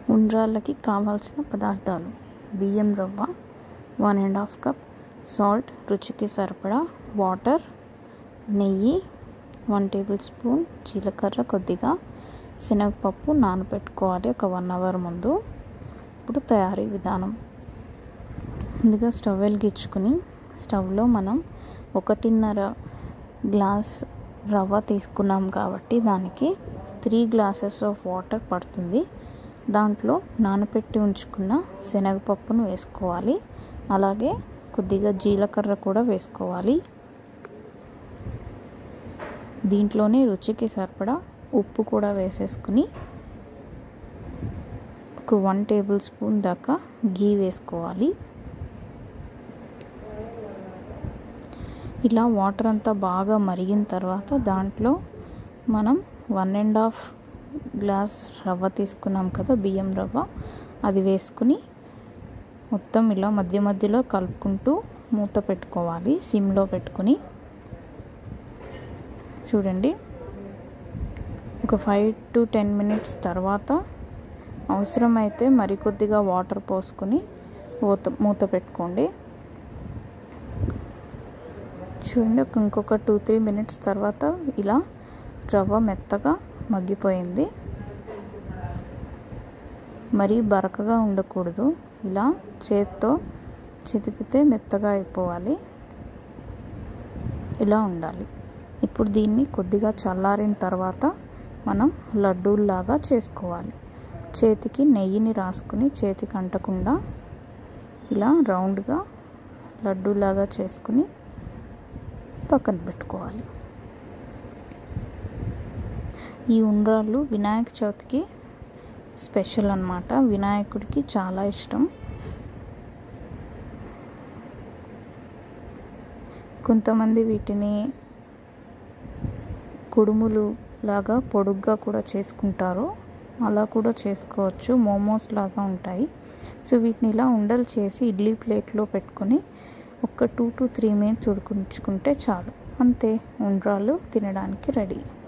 ఉండ్రాళ్ళకి కావాల్సిన పదార్థాలు బియ్యం రవ్వ one and half cup salt రుచికి సరిపడా వాటర్ నెయ్యి వన్ టేబుల్ స్పూన్ జీలకర్ర కొద్దిగా శనగపప్పు నానబెట్టుకోవాలి ఒక వన్ అవర్ ముందు ఇప్పుడు తయారీ విధానం ముందుగా స్టవ్ వెలిగించుకుని స్టవ్లో మనం ఒకటిన్నర గ్లాస్ రవ్వ తీసుకున్నాం కాబట్టి దానికి త్రీ గ్లాసెస్ ఆఫ్ వాటర్ పడుతుంది దాంట్లో నానబెట్టి ఉంచుకున్న శనగపప్పును వేసుకోవాలి అలాగే కొద్దిగా జీలకర్ర కూడా వేసుకోవాలి దీంట్లోనే రుచికి సరిపడా ఉప్పు కూడా వేసేసుకుని ఒక వన్ టేబుల్ స్పూన్ దాకా గీ వేసుకోవాలి ఇలా వాటర్ అంతా బాగా మరిగిన తర్వాత దాంట్లో మనం వన్ అండ్ హాఫ్ గ్లాస్ రవ్వ తీసుకున్నాం కదా బియ్యం రవ్వ అది వేసుకుని మొత్తం ఇలా మధ్య మధ్యలో కలుపుకుంటూ మూత పెట్టుకోవాలి సిమ్లో పెట్టుకుని చూడండి ఒక ఫైవ్ టు టెన్ మినిట్స్ తర్వాత అవసరమైతే మరికొద్దిగా వాటర్ పోసుకొని మూత మూత పెట్టుకోండి చూడండి ఒక ఇంకొక టూ త్రీ మినిట్స్ తర్వాత ఇలా రవ్వ మెత్తగా మగ్గిపోయింది మరీ బరకగా ఉండకూడదు ఇలా చేత్తో చితిపితే మెత్తగా అయిపోవాలి ఇలా ఉండాలి ఇప్పుడు దీన్ని కొద్దిగా చల్లారిన తర్వాత మనం లడ్డూల్లాగా చేసుకోవాలి చేతికి నెయ్యిని రాసుకుని చేతికి అంటకుండా ఇలా రౌండ్గా లడ్డూలాగా చేసుకుని పక్కన పెట్టుకోవాలి ఈ ఉండ్రాళ్ళు వినాయక చవితికి స్పెషల్ అనమాట వినాయకుడికి చాలా ఇష్టం కొంతమంది వీటిని కుడుములు లాగా పొడుగ్గా కూడా చేసుకుంటారు అలా కూడా చేసుకోవచ్చు మోమోస్ లాగా ఉంటాయి సో వీటిని ఇలా ఉండలు చేసి ఇడ్లీ ప్లేట్లో పెట్టుకొని ఒక టూ టు త్రీ మినిట్స్ ఉడికించుకుంటే చాలు అంతే ఉండ్రాలు తినడానికి రెడీ